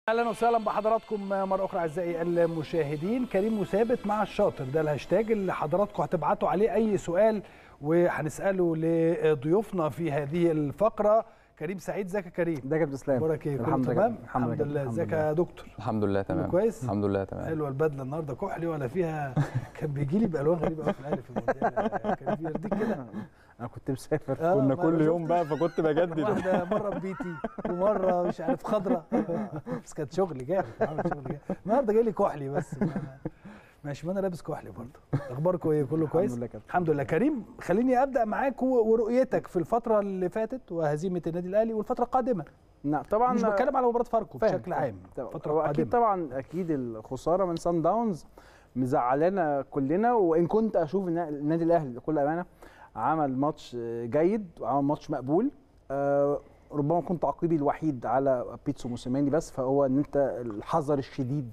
اهلا وسهلا بحضراتكم مره اخرى اعزائي المشاهدين كريم مثابت مع الشاطر ده الهاشتاج اللي حضراتكم هتبعتوا عليه اي سؤال وهنساله لضيوفنا في هذه الفقره كريم سعيد ازيك يا كريم ده كابتن اسلام اخبارك ايه كله الحمد لله تمام الحمد لله ازيك يا دكتور الحمد لله تمام كويس؟ الحمد لله تمام حلوه البدله النهارده كحلي ولا فيها كان بيجي لي بالوان غريبه قوي في الاهلي في المونديال كان بيرضيك كده انا كنت مسافر آه، كنا ما كل أنا يوم شفت. بقى فكنت بجدد واحده مره ببيتي ومره مش عارف خضره بس كانت شغل جامد عامل شغل جامد النهارده جاي لي كحلي بس ماشي ما انا لابس كحلي برضه اخباركم ايه كله كويس الحمد لله كابتن الحمد لله كريم خليني ابدا معاك و- ورؤيتك في الفتره اللي فاتت وهزيمه النادي الاهلي والفتره القادمه نعم طبعا مش بتكلم على مباراه فاركو فاهم، بشكل فاهم. عام طبعاً. الفتره هو اكيد القادمه طبعا اكيد الخساره من سان داونز مزعلانا كلنا وان كنت اشوف ان النادي الاهلي بكل امانه عمل ماتش جيد وعمل ماتش مقبول آه، ربما كنت تعقيبي الوحيد على بيتسو موسيماني بس فهو ان انت الحذر الشديد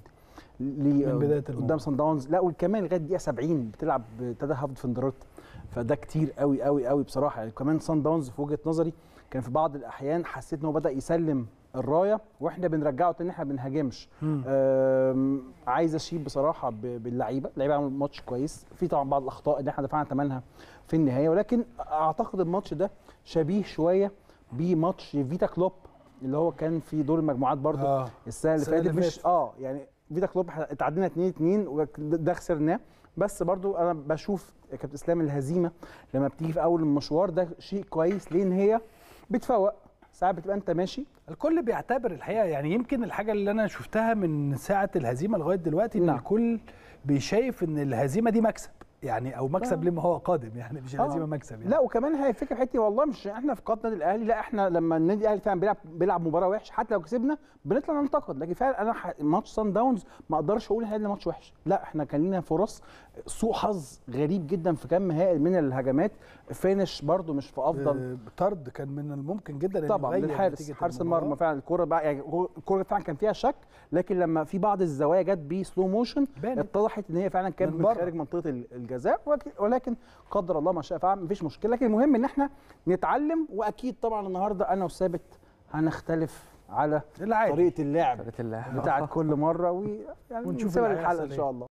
ليه من بداية الموضوع. قدام سان داونز لا وكمان لغايه دقيقه 70 بتلعب ابتدى هافد فندرات فده كتير قوي قوي قوي بصراحه يعني كمان سان داونز في وجهه نظري كان في بعض الاحيان حسيت ان هو بدا يسلم الرايه واحنا بنرجعه تاني احنا ما بنهاجمش مم. أم، عايز اشيد بصراحه ب- باللعيبه اللعيبه عملوا ماتش كويس في طبعا بعض الاخطاء اللي احنا دفعنا ثمنها في النهايه ولكن اعتقد الماتش ده شبيه شويه بماتش فيتا كلوب اللي هو كان في دور المجموعات برضو اه السنه اللي السنة فاتت اللي مش فاتت. اه يعني فيتا كلوب إحنا اتعادلنا 2 2 وده خسرناه بس برضو انا بشوف يا كابتن اسلام الهزيمه لما بتيجي في اول المشوار ده شيء كويس لان هي بتفوق ساعات بتبقى انت ماشي الكل بيعتبر الحقيقه يعني يمكن الحاجه اللي انا شفتها من ساعه الهزيمه لغايه دلوقتي ان نعم. الكل بيشايف ان الهزيمه دي مكسب يعني او مكسب آه. لما هو قادم يعني مش آه. الهزيمه مكسب يعني لا وكمان هي الفكره في حته والله مش احنا في قناه النادي الاهلي لا احنا لما النادي الاهلي فعلا بيلعب بيلعب مباراه وحش حتى لو كسبنا بنطلع ننتقد لكن فعلا انا ح... ماتش سان داونز ما اقدرش اقول احنا ماتش وحش لا احنا كان لنا فرص سوء حظ غريب جدا في كم هائل من الهجمات فينش برده مش في افضل آه، طرد كان من الممكن جدا انه طبعا يغير للحارس نتيجة حارس المباراة. المرمى فعلا الكوره بقى يعني الكوره فعلا كان فيها شك لكن لما في بعض الزوايا جت بسلو موشن بانت. اتضحت ان هي فعلا كانت من من بره. خارج منطقه ال- الجزاء ولكن- ولكن قدر الله ما شاء فعل مفيش مشكله لكن المهم ان احنا نتعلم واكيد طبعا النهارده انا وثابت هنختلف على العادي طريقه اللعب طريقة الله بتاعت كل مره ويعني ونشوف نسيبها اللي للحلقه هيحصل ان إيه. شاء الله